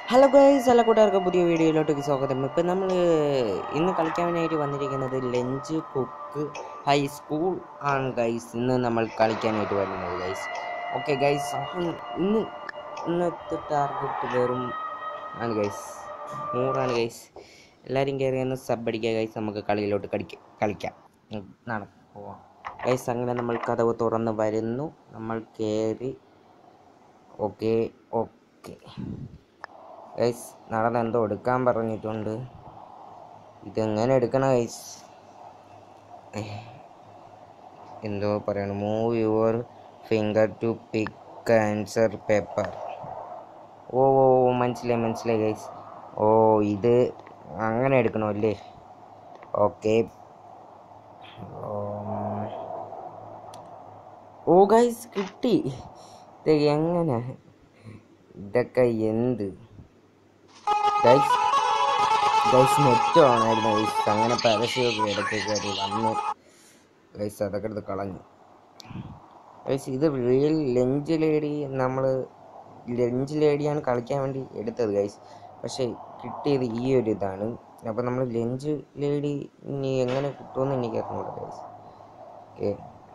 hello guys എല്ലാ കൂട്ടുകാർക്കും പുതിയ വീഡിയോയിലോട്ടേക്ക് സ്വാഗതം ഇപ്പം നമ്മൾ ഇന്ന് കളിക്കാനായിട്ട് വന്നിരിക്കുന്നത് ലഞ്ച് കുക്ക് ഹൈസ്കൂൾ ആണ് ഗൈസ് ഇന്ന് നമ്മൾ കളിക്കാനായിട്ട് വരുന്നത് ഗൈസ് ഓക്കെ ഗൈസ് അപ്പം ഇന്ന് ഇന്നത്തെ ടാർഗറ്റ് വെറും ആണ് ഗൈസ് നൂറാണ് ഗൈസ് എല്ലാവരും കയറി ഒന്ന് സബ് അടിക്കുക ഗൈസ് നമുക്ക് കളിയിലോട്ട് കളിക്കാം കളിക്കാം ഉം, നടക്കാം പോവാം ഗൈസ് അങ്ങനെ നമ്മൾ കഥവ് തുറന്ന് വരുന്നു നമ്മൾ കയറി ഓക്കെ ഓക്കെ ഗൈസ് നടന്ന് എന്തോ എടുക്കാൻ പറഞ്ഞിട്ടുണ്ട് ഇതെങ്ങനെ എടുക്കണം ഗൈസ് എന്തോ പറയണം move your finger to pick answer paper ഓ ഓ ഓ, മനസ്സിലായി മനസ്സിലായി ഗൈസ് ഓ ഇത് അങ്ങനെ എടുക്കണമല്ലേ ഓക്കെ ഓ ഗൈസ് കിട്ടി ഇത് എങ്ങനെ ഇതൊക്കെ എന്ത് ഗൈസ് ഗൈസ് നെറ്റ് ഓണായിരുന്നു ഗൈസ് അങ്ങനെ പരസ്യമൊക്കെ ഇടയ്ക്ക് കയറി വന്നു ഗൈസ് അതൊക്കെ എടുത്ത് കളഞ്ഞു ഗൈസ് ഇത് റിയൽ ലഞ്ച് ലേഡി നമ്മൾ ലഞ്ച് ലേഡിയാണ് കളിക്കാൻ വേണ്ടി എടുത്തത് ഗൈസ് പക്ഷേ കിട്ടിയത് ഈ ഒരു ഇതാണ് അപ്പോൾ നമ്മൾ ലഞ്ച് ലേഡി ഇനി എങ്ങനെ കിട്ടുമെന്ന് എനിക്ക് അറിഞ്ഞൂടാ ഗൈസ് ഓക്കെ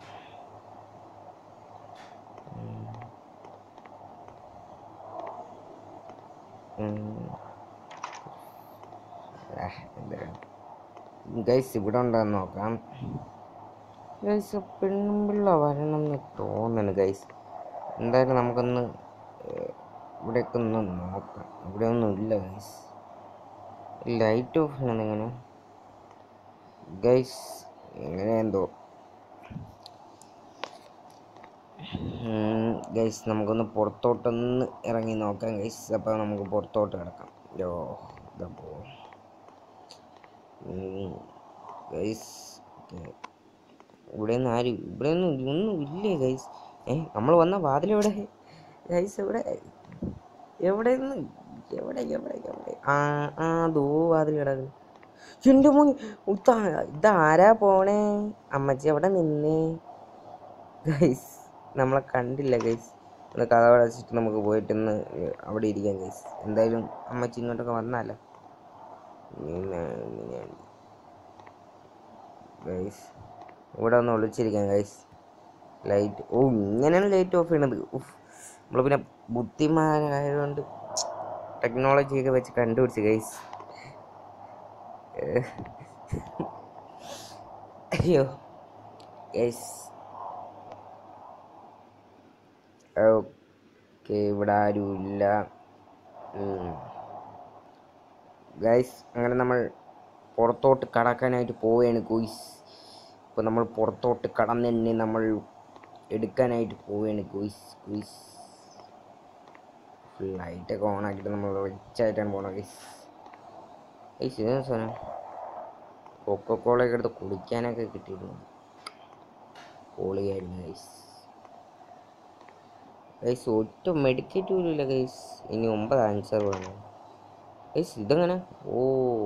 ഗൈസ് ഇവിടെ ഉണ്ടോന്ന് നോക്കാം ഗൈസ് പെണ്ണുമ്പിള്ള വരണം എന്ന് തോന്നുന്നു ഗൈസ് എന്തായാലും നമുക്കൊന്ന് ഏഹ്, ഇവിടെയൊക്കെ ഒന്ന് നോക്കാം ഇവിടെ ഒന്നും ഇല്ല ഗൈസ് ലൈറ്റ് ഓഫ് ചെയ്യണം എങ്ങനെ ഗൈസ് എങ്ങനെ എന്തോ ഗൈസ് നമുക്കൊന്ന് പുറത്തോട്ടൊന്ന് ഇറങ്ങി നോക്കാം ഗൈസ് അപ്പോൾ നമുക്ക് പുറത്തോട്ട് കിടക്കാം യോ ഇതാ പോ ഗൈസ് ഇവിടെ നിന്ന് ആരും ഇവിടെ ഒന്നും ഒന്നും ഇല്ലേ ഗൈസ് ഏ നമ്മൾ വന്ന വാതിലെവിടെ ഗൈസ് എവിടെ എവിടെ നിന്ന് എവിടെ എവിടെ എവിടെ ആ ആ ദോ വാതിൽ കിടക്കുന്നു എൻ്റെ മോനി ഇതാ ഇതാരാ പോണേ അമ്മച്ചി എവിടെ നിന്നേ ഗൈസ് നമ്മളെ കണ്ടില്ല ഗൈസ് ഒന്ന് കഥ അടച്ചിട്ട് നമുക്ക് പോയിട്ടൊന്ന് അവിടെ ഇരിക്കാം ഗൈസ് എന്തായാലും അമ്മച്ചി ഇങ്ങോട്ടൊക്കെ വന്നാലോ ഗൈസ് ഇവിടെ ഒന്ന് ഒളിച്ചിരിക്കാം ഗൈസ് ലൈറ്റ് ഓ ഇങ്ങനെയാണ് ലൈറ്റ് ഓഫ് ചെയ്യണത് ഉഫ് നമ്മൾ പിന്നെ ബുദ്ധിമാനായതുകൊണ്ട് ടെക്നോളജിയൊക്കെ വെച്ച് കണ്ടുപിടിച്ച് ഗൈസ് അയ്യോ ഗൈസ് ഓക്കെ ഇവിടെ ആരുമില്ല ഗൈസ് അങ്ങനെ നമ്മൾ പുറത്തോട്ട് കടക്കാനായിട്ട് പോവുകയാണ് ഗോയ്സ് ഇപ്പോൾ നമ്മൾ പുറത്തോട്ട് കടന്നെ നമ്മൾ എടുക്കാനായിട്ട് പോവുകയാണ് ഗോയ്സ് ഗോയ്സ് ലൈറ്റൊക്കെ ഓൺ ആക്കിയിട്ട് നമ്മൾ റിച്ച് ആയിട്ടാണ് പോണത് ഗൈസ് ഗൈസ് ഇതെന്താ സാധനം കൊക്കക്കോളയൊക്കെ എടുത്ത് കുടിക്കാനൊക്കെ കിട്ടിയിരുന്നു പൊളിയായിരുന്നു ഗൈസ് ഗൈസ് ഒറ്റ മെഡിക്കേറ്റ് പോലും ഇല്ല ഗൈസ് ഇനി ഒമ്പത് ആൻസർ വേണം ഗൈസ് ഇതെങ്ങനെ ഓ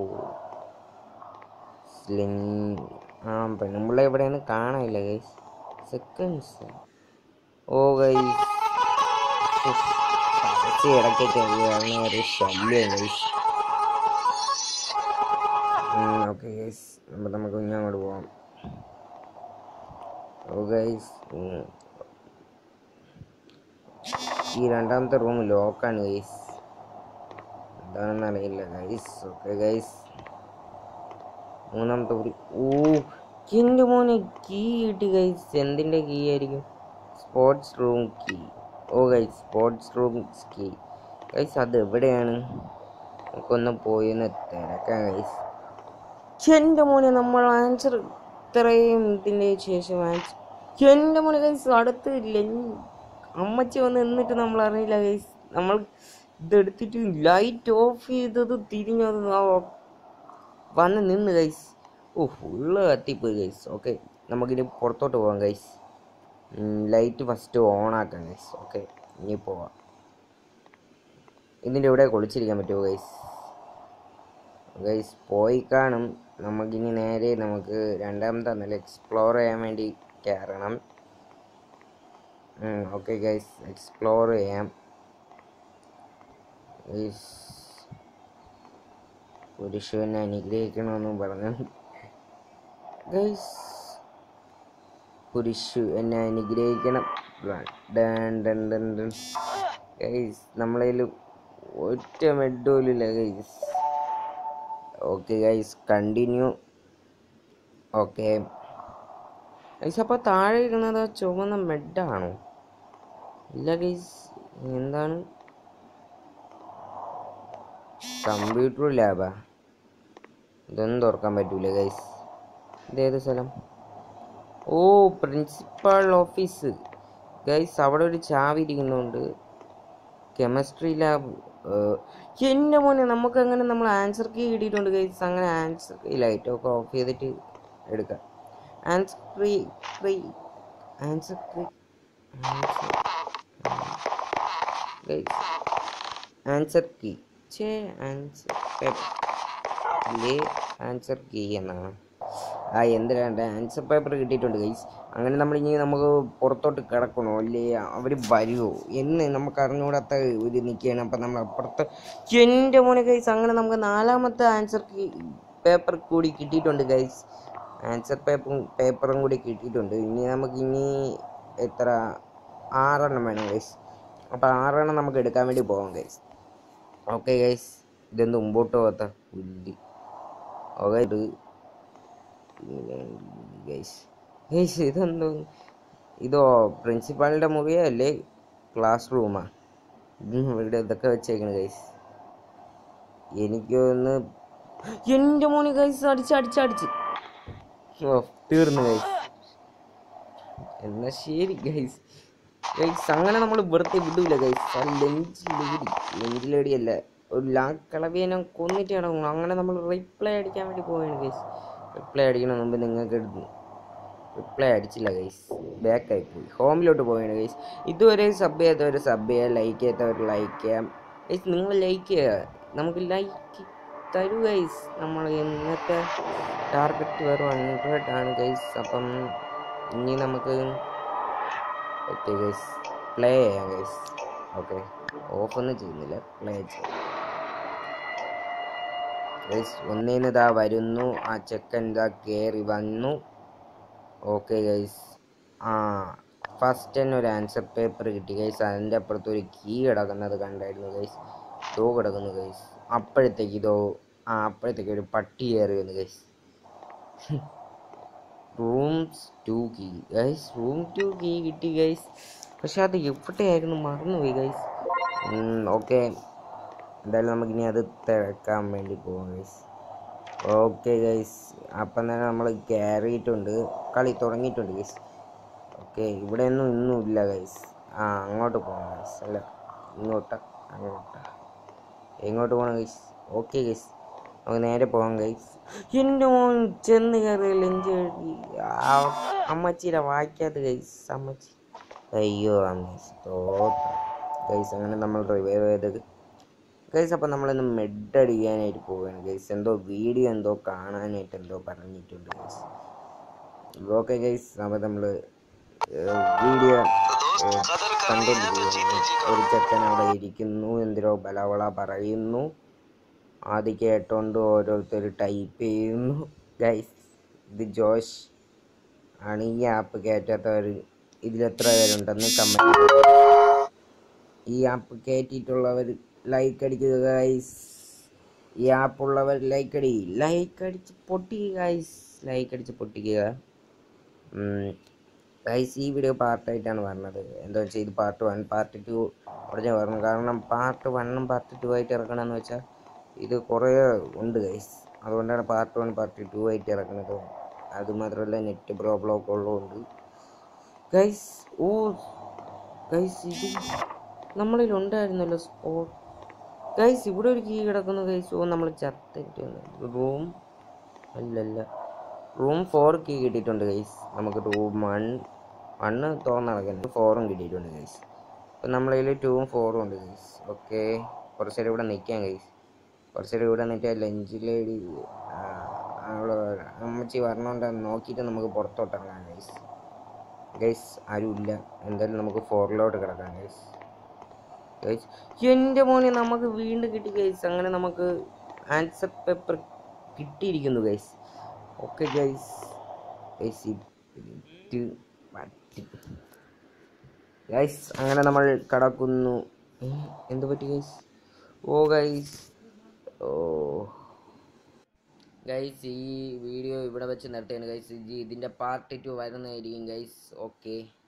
സ്ലിങ് ആ പെണ്ണുമ്പിള്ള എവിടെയാണ് കാണാനില്ല ഗൈസ് സെക്കൻഡ്സ് ഓ ഗൈസ് പരസ്യം ഇടയ്ക്കൊക്കെ വരുന്ന ഒരു ശല്യം ഗൈസ് ഓക്കെ ഗൈസ് അപ്പം നമുക്ക് ഇനി അങ്ങോട്ട് പോവാം ഓ ഗൈസ് ഈ രണ്ടാമത്തെ റൂം ലോക്കാണ് ഗൈസ് എന്താണെന്ന് അറിയില്ല ഗൈസ് ഓക്കെ ഗൈസ് മൂന്നാമത്തെ മുറി ഓ എൻ്റെ മോനെ കീ കിട്ടി ഗൈസ് എന്തിൻ്റെ കീ ആയിരിക്കും സ്പോർട്സ് റൂം കീ ഓ guys sports room key guys അത് എവിടെയാണ് നമുക്കൊന്ന് പോയി ഒന്ന് തിരക്കാം ഗൈസ് എൻ്റെ മോനെ നമ്മൾ ആൻസർ ഇത്രയും ഇതിൻ്റെ ശേഷം ആൻസർ എൻ്റെ മോനെ ഗൈസ് അടുത്ത് ലഞ്ച് അമ്മച്ചി വന്ന് നിന്നിട്ട് നമ്മൾ അറിയില്ല ഗൈസ് നമ്മൾ ഇതെടുത്തിട്ട് ലൈറ്റ് ഓഫ് ചെയ്തത് തിരിഞ്ഞത് ആ വന്ന് നിന്ന് ഗൈസ് ഓ ഫുള്ള് കത്തിപ്പോയി ഗൈസ് ഓക്കെ നമുക്കിനി പുറത്തോട്ട് പോവാം ഗൈസ് ലൈറ്റ് ഫസ്റ്റ് ഓൺ ആക്കാം ഗൈസ് ഓക്കെ ഇനി പോവാം ഇതിൻ്റെ ഇവിടെ കുളിച്ചിരിക്കാൻ പറ്റുമോ ഗൈസ് ഗൈസ് പോയി കാണും നമുക്കിനി നേരെ നമുക്ക് രണ്ടാമത്തെ നില എക്സ്പ്ലോർ ചെയ്യാൻ വേണ്ടി കയറണം ഓക്കെ ഗൈസ് എക്സ്പ്ലോർ ചെയ്യാം ഗൈസ് പുരുഷനെ അനുഗ്രഹിക്കണമെന്നും പറഞ്ഞു ഗൈസ് പുരുഷു എന്നെ അനുഗ്രഹിക്കണം ഗൈസ് നമ്മളതിൽ ഒറ്റ മെഡോലില്ല guys okay guys continue okay guys അപ്പോൾ താഴെ ഇരിക്കുന്നത് ആ ചുവന്ന മെഡാണോ ഇല്ല ഗൈസ് എന്താണ് കമ്പ്യൂട്ടർ ലാബാ ഇതൊന്നും തുറക്കാൻ പറ്റൂല ഗൈസ് ഇതേത് സ്ഥലം ഓ പ്രിൻസിപ്പൽ ഓഫീസ് ഗൈസ് അവിടെ ഒരു ചാവി ഇരിക്കുന്നുണ്ട് കെമിസ്ട്രി ലാബ് എൻ്റെ മോനെ നമുക്ക് അങ്ങനെ നമ്മൾ ആൻസർ കീ കിട്ടിയിട്ടുണ്ട് ഗൈസ് അങ്ങനെ ആൻസർ കീ ലൈറ്റൊക്കെ ഓഫ് ചെയ്തിട്ട് എടുക്കാം answer key key answer key guys answer key ചേ ആൻസർ പേപ്പർ ഇല്ലേ ആൻസർ കീ എന്നാണ് ആ എന്തിനാണ്ട് ആൻസർ പേപ്പർ കിട്ടിയിട്ടുണ്ട് ഗൈസ് അങ്ങനെ നമ്മൾ ഇനി നമുക്ക് പുറത്തോട്ട് കിടക്കണോ അല്ലേ അവർ വരുമോ എന്ന് നമുക്ക് അറിഞ്ഞുകൂടാത്ത ഒരു നിൽക്കുകയാണ് അപ്പം നമ്മൾ അപ്പുറത്ത് എൻ്റെ മോനെ ഗൈസ് അങ്ങനെ നമുക്ക് നാലാമത്തെ ആൻസർ കീ പേപ്പർ കൂടി കിട്ടിയിട്ടുണ്ട് ഗൈസ് ആൻസർ പേപ്പറും പേപ്പറും കൂടി കിട്ടിയിട്ടുണ്ട് ഇനി നമുക്ക് ഇനി എത്ര ആറെണ്ണം വേണം ഗൈസ് അപ്പോൾ ആറെണ്ണം നമുക്ക് എടുക്കാൻ വേണ്ടി പോകാം ഗൈസ് ഓക്കെ ഗൈസ് ഇതെന്ത് മുമ്പോട്ട് പോകാത്ത പുല്ല് ഓക്കെ ഇത് ഗൈസ് ഗൈസ് ഇതെന്തോ ഇതോ പ്രിൻസിപ്പാളിൻ്റെ മുറിയോ അല്ലേ ക്ലാസ് റൂമാ ഇവിടെ ഇതൊക്കെ വെച്ചേക്കണ് ഗൈസ് എനിക്കൊന്ന് എൻ്റെ മോന് ഗൈസ് അടിച്ച് അടിച്ച് അടിച്ച് ഓ തീർന്നു ഗൈസ് എന്നാ ശരി ഗൈസ് ഗൈസ് അങ്ങനെ നമ്മൾ വെറുതെ വിടൂല ഗൈസ് ആ ലെഞ്ചിലേടി ലെഞ്ചിലേടി അല്ല ഒരു ലാ കളവിയെ കൊന്നിട്ട് കിടക്കണം അങ്ങനെ നമ്മൾ റിപ്ലൈ അടിക്കാൻ വേണ്ടി പോവുകയാണ് ഗൈസ് റിപ്ലൈ അടിക്കണ മുമ്പ് നിങ്ങൾക്ക് റിപ്ലൈ അടിച്ചില്ല ഗൈസ് ബാക്കായി പോയി ഹോമിലോട്ട് പോവുകയാണ് ഗൈസ് ഇതുവരെ സബ് ചെയ്യാത്തവർ സബ് ചെയ്യുക ലൈക്ക് ചെയ്യാത്തവർ ലൈക്ക് ചെയ്യാം ഗൈസ് നിങ്ങൾ ലൈക്ക് ചെയ്യുക നമുക്ക് ലൈക്ക് തരൂ ഗൈസ് നമ്മൾ ഇന്നത്തെ ടാർഗറ്റ് വെറും ഹൺഡ്രഡ് ആണ് ഗൈസ് അപ്പം ഇനി നമുക്ക് ഓക്കെ ഗൈസ് പ്ലേ ചെയ്യാം ഗൈസ് ഓക്കെ ഓഫൊന്നും ചെയ്യുന്നില്ല പ്ലേ ചെയ്യാം ഗൈസ് ഒന്നേന്ന് ഇതാ വരുന്നു ആ ചെക്കൻ ഇതാ കയറി വന്നു ഓക്കെ ഗൈസ് ആ ഫസ്റ്റ് തന്നെ ഒരു ആൻസർ പേപ്പർ കിട്ടി ഗൈസ് അതിൻ്റെ അപ്പുറത്ത് ഒരു കീ കിടക്കുന്നത് കണ്ടായിരുന്നു ഗൈസ് ഇതോ കിടക്കുന്നു ഗൈസ് അപ്പോഴത്തേക്ക് ഇതോ ആ അപ്പോഴത്തേക്ക് ഒരു പട്ടി കയറി വന്നു guys rooms two key guys room two key കിട്ടി ഗൈസ് പക്ഷെ അത് എവിടെയായിരുന്നു മറന്നുപോയി ഗൈസ് ഓക്കെ എന്തായാലും നമുക്കിനി അത് തിരക്കാൻ വേണ്ടി പോകാം ഗൈസ് ഓക്കെ ഗൈസ് അപ്പം തന്നെ നമ്മൾ കയറിയിട്ടുണ്ട് കളി തുടങ്ങിയിട്ടുണ്ട് ഗൈസ് ഓക്കെ ഇവിടെ ഒന്നും ഇന്നും ഇല്ല ഗൈസ് ആ അങ്ങോട്ട് പോകാം ഗൈസ് അല്ല ഇങ്ങോട്ട് അങ്ങോട്ട് എങ്ങോട്ട് പോകണം ഗൈസ് ഓക്കെ ഗൈസ് നമുക്ക് നേരെ പോകാം ഗൈസ് എൻ്റെ മോൻ ചെന്ന് കയറി ലഞ്ച് കഴുകി ആ അമ്മച്ചിയുടെ വായിക്കാത്ത ഗൈസ് അമ്മച്ചി അയ്യോ അമ്മച്ചി തോത്ത ഗൈസ് അങ്ങനെ നമ്മൾ റിവൈവ് ചെയ്തത് ഗൈസ് അപ്പം നമ്മളിന്ന് മെഡ് അടിക്കാനായിട്ട് പോവുകയാണ് ഗൈസ് എന്തോ വീഡിയോ എന്തോ കാണാനായിട്ട് എന്തോ പറഞ്ഞിട്ടുണ്ട് ഗൈസ് ഓക്കെ ഗൈസ് അപ്പം നമ്മൾ വീഡിയോ കണ്ടുകൊണ്ടിരിക്കുകയാണ് ഒരു ചെക്കൻ അവിടെ ഇരിക്കുന്നു എന്തിനോ ബലവള പറയുന്നു ആദ്യം കേട്ടോണ്ട് ഓരോരുത്തർ ടൈപ്പ് ചെയ്യുന്നു ഗൈസ് ഇത് ജോഷ് ആണ് ഈ ആപ്പ് കയറ്റാത്തവർ ഇതിലെത്ര പേരുണ്ടെന്ന് കമൻറ്റ് ഈ ആപ്പ് കയറ്റിയിട്ടുള്ളവർ ലൈക്ക് അടിക്കുക ഗൈസ് ഈ ആപ്പ് ഉള്ളവർ ലൈക്ക് അടി ലൈക്ക് അടിച്ച് പൊട്ടിക്കുക ഗൈസ് ലൈക്ക് അടിച്ച് പൊട്ടിക്കുക ഗൈസ് ഈ വീഡിയോ പാർട്ടായിട്ടാണ് പറഞ്ഞത് എന്താ വെച്ചാൽ ഇത് പാർട്ട് വൺ പാർട്ട് ടു ഉടനെ പറഞ്ഞു കാരണം പാർട്ട് വണ്ണും പാർട്ട് ടു ആയിട്ട് ഇറക്കണമെന്ന് വെച്ചാൽ ഇത് കുറേ ഉണ്ട് ഗൈസ് അതുകൊണ്ടാണ് പാർട്ട് വൺ പാർട്ട് ടു ആയിട്ട് ഇറക്കുന്നത് അതുമാത്രമല്ല നെറ്റ് പ്രോബ്ലം ഒക്കെ ഉള്ളതുകൊണ്ട് ഗൈസ് ഓ ഗൈസ് ഇത് നമ്മളിൽ ഉണ്ടായിരുന്നല്ലോ സ്പോട്ട് ഗൈസ് ഇവിടെ ഒരു കീ കിടക്കുന്നു ഗൈസ് ഓ നമ്മൾ ചത്തിട്ട് റൂം അല്ലല്ല റൂം ഫോർ കീ കിട്ടിയിട്ടുണ്ട് ഗൈസ് നമുക്ക് റൂം വൺ വണ്ണ് തുറന്ന് നടക്കുന്നുണ്ട് ഫോറും കിട്ടിയിട്ടുണ്ട് ഗൈസ് അപ്പം നമ്മളതിൽ ടൂവും ഫോറും ഉണ്ട് ഗൈസ് ഓക്കെ കുറച്ച് നേരം ഇവിടെ നിൽക്കാം ഗൈസ് കുറച്ച് നേരം ഇവിടെ നിന്നിട്ട് ലഞ്ചിലേടി അവള് അമ്മച്ചി വരണോണ്ട് നോക്കിയിട്ട് നമുക്ക് പുറത്തോട്ട് ഇറങ്ങാം ഗൈസ് ഗൈസ് ആരുമില്ല എന്തായാലും നമുക്ക് ഫോറിലോട്ട് കിടക്കാം ഗൈസ് ഗൈസ് എൻ്റെ മോനെ നമുക്ക് വീണ്ടും കിട്ടി ഗൈസ് അങ്ങനെ നമുക്ക് ആൻസർ പേപ്പർ കിട്ടിയിരിക്കുന്നു ഗൈസ് ഓക്കെ ഗൈസ് ഗൈസ് ഇത് ഗൈസ് അങ്ങനെ നമ്മൾ കടക്കുന്നു ഏ, എന്ത് പറ്റി ഗൈസ് ഓ ഗൈസ് ഓ ഗൈസ് ഈ വീഡിയോ ഇവിടെ വെച്ച് നിർത്തുകയാണ് ഗൈസ് ഇതിൻ്റെ പാർട്ട് ടു വരുന്നതായിരിക്കും ഗൈസ് ഓക്കെ